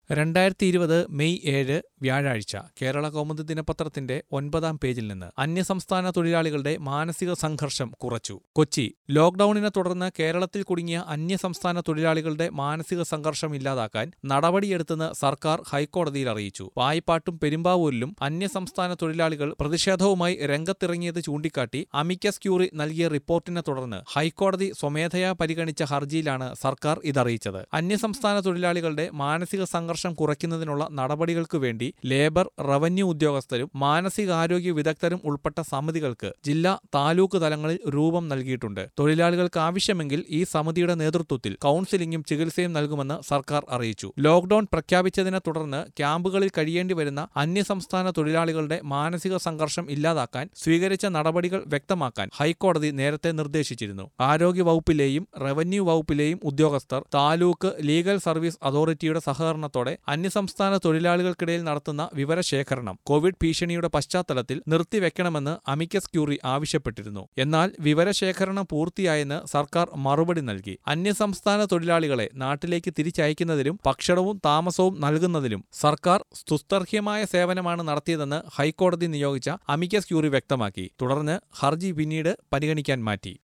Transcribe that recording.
രണ്ടായിരത്തി ഇരുപത് മെയ് ഏഴ് വ്യാഴാഴ്ച കേരള കൗമുദി ദിനപത്രത്തിന്റെ ഒൻപതാം പേജിൽ നിന്ന് അന്യസംസ്ഥാന തൊഴിലാളികളുടെ മാനസിക സംഘർഷം കുറച്ചു കൊച്ചി ലോക്ഡൌണിനെ തുടർന്ന് കേരളത്തിൽ കുടുങ്ങിയ അന്യസംസ്ഥാന തൊഴിലാളികളുടെ മാനസിക സംഘർഷം ഇല്ലാതാക്കാൻ നടപടിയെടുത്തെന്ന് സർക്കാർ ഹൈക്കോടതിയിൽ അറിയിച്ചു വായ്പാട്ടും പെരുമ്പാവൂരിലും അന്യസംസ്ഥാന തൊഴിലാളികൾ പ്രതിഷേധവുമായി രംഗത്തിറങ്ങിയത് ചൂണ്ടിക്കാട്ടി അമിക്കസ് ക്യൂറി നൽകിയ റിപ്പോർട്ടിനെ തുടർന്ന് ഹൈക്കോടതി സ്വമേധയാ പരിഗണിച്ച ഹർജിയിലാണ് സർക്കാർ ഇതറിയിച്ചത് അന്യസംസ്ഥാന തൊഴിലാളികളുടെ മാനസിക സംഘർഷം കുറയ്ക്കുന്നതിനുള്ള നടപടികൾക്കു വേണ്ടി ലേബർ റവന്യൂ ഉദ്യോഗസ്ഥരും മാനസികാരോഗ്യ വിദഗ്ധരും ഉൾപ്പെട്ട സമിതികൾക്ക് ജില്ലാ താലൂക്ക് തലങ്ങളിൽ രൂപം നൽകിയിട്ടുണ്ട് തൊഴിലാളികൾക്ക് ആവശ്യമെങ്കിൽ ഈ സമിതിയുടെ നേതൃത്വത്തിൽ കൌൺസിലിംഗും ചികിത്സയും നൽകുമെന്ന് സർക്കാർ അറിയിച്ചു ലോക്ഡൌൺ പ്രഖ്യാപിച്ചതിനെ തുടർന്ന് ക്യാമ്പുകളിൽ കഴിയേണ്ടി വരുന്ന അന്യസംസ്ഥാന തൊഴിലാളികളുടെ മാനസിക സംഘർഷം ഇല്ലാതാക്കാൻ സ്വീകരിച്ച നടപടികൾ വ്യക്തമാക്കാൻ ഹൈക്കോടതി നേരത്തെ നിർദ്ദേശിച്ചിരുന്നു ആരോഗ്യ വകുപ്പിലെയും റവന്യൂ വകുപ്പിലെയും ഉദ്യോഗസ്ഥർ താലൂക്ക് ലീഗൽ സർവീസ് അതോറിറ്റിയുടെ സഹകരണത്തോടെ അന്യസംസ്ഥാന തൊഴിലാളികൾക്കിടയിൽ നടത്തുന്ന വിവരശേഖരണം കോവിഡ് ഭീഷണിയുടെ പശ്ചാത്തലത്തിൽ നിർത്തിവെക്കണമെന്ന് അമിക്കസ് ക്യൂറി ആവശ്യപ്പെട്ടിരുന്നു എന്നാൽ വിവരശേഖരണം പൂർത്തിയായെന്ന് സർക്കാർ മറുപടി നൽകി അന്യസംസ്ഥാന തൊഴിലാളികളെ നാട്ടിലേക്ക് തിരിച്ചയക്കുന്നതിലും ഭക്ഷണവും താമസവും നൽകുന്നതിലും സർക്കാർ സുസ്തർഹ്യമായ സേവനമാണ് നടത്തിയതെന്ന് ഹൈക്കോടതി നിയോഗിച്ച അമിക്കസ് ക്യൂറി വ്യക്തമാക്കി തുടർന്ന് ഹർജി പിന്നീട് പരിഗണിക്കാൻ മാറ്റി